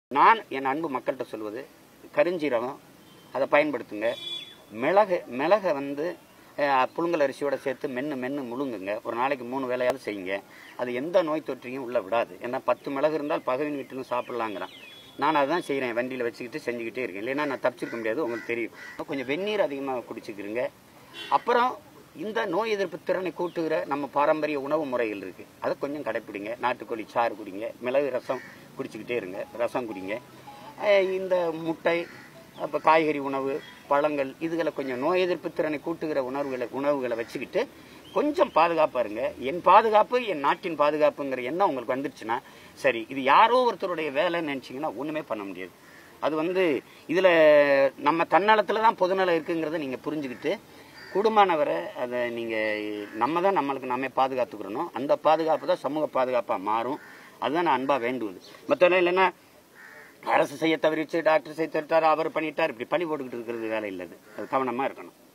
நான் என் அன்பு மக்கள்கிட்ட சொல்வது கருஞ்சீரகம் அதை பயன்படுத்துங்க மிளகு மிளகை வந்து அஹ், புழுங்கல் அரிசியோட சேர்த்து மென்று மென்று முழுங்குங்க ஒரு நாளைக்கு மூணு வேலையாவது செய்யுங்க அது எந்த நோய் தொற்றையும் உள்ள விடாது ஏன்னா பத்து மிளகு இருந்தால் பகவின் வீட்டிலும் சாப்பிடலாங்கிறான் நான் அதான் செய்கிறேன் வண்டியில் வச்சுக்கிட்டு செஞ்சுக்கிட்டே இருக்கேன் இல்லைன்னா நான் தப்பிச்சிருக்க முடியாது உங்களுக்கு தெரியும் கொஞ்சம் வெந்நீர் அதிகமாக குடிச்சுக்கிறீங்க அப்புறம் இந்த நோய் எதிர்ப்பு திறனை கூட்டுகிற நம்ம பாரம்பரிய உணவு முறைகள் இருக்கு அதை கொஞ்சம் கடைப்பிடிங்க நாட்டுக்கோழி சாறு குடிங்க மிளகு ரசம் குடிச்சுக்கிட்டே இருங்க ரசம் குடிங்க அஹ் இந்த முட்டை அப்போ காய்கறி உணவு பழங்கள் இதுகளை கொஞ்சம் நோய் எதிர்ப்பு திறனை கூட்டுகிற உணவுகளை உணவுகளை வச்சுக்கிட்டு கொஞ்சம் பாதுகாப்பாக இருங்க என் பாதுகாப்பு என் நாட்டின் பாதுகாப்புங்கிற எண்ணம் உங்களுக்கு வந்துருச்சுன்னா சரி இது யாரோ ஒருத்தருடைய வேலைன்னு நினச்சிங்கன்னா ஒன்றுமே பண்ண முடியாது அது வந்து இதில் நம்ம தன்னலத்தில் தான் பொதுநலம் இருக்குங்கிறத நீங்கள் புரிஞ்சுக்கிட்டு கூடுமானவரை அதை நீங்கள் நம்ம தான் நம்மளுக்கு நாமே பாதுகாத்துக்கிறணும் அந்த பாதுகாப்பு தான் சமூக பாதுகாப்பாக மாறும் அதுதான் நான் அன்பாக வேண்டுவது மற்றவங்க இல்லைன்னா அரசு செய்ய தவறிச்சு டாக்டர் செய்ய தவிர்த்தார் அவர் பண்ணிட்டார் இப்படி பழி போட்டுக்கிட்டு இருக்கிறது வேலை இல்லை அது அது கவனமாக இருக்கணும்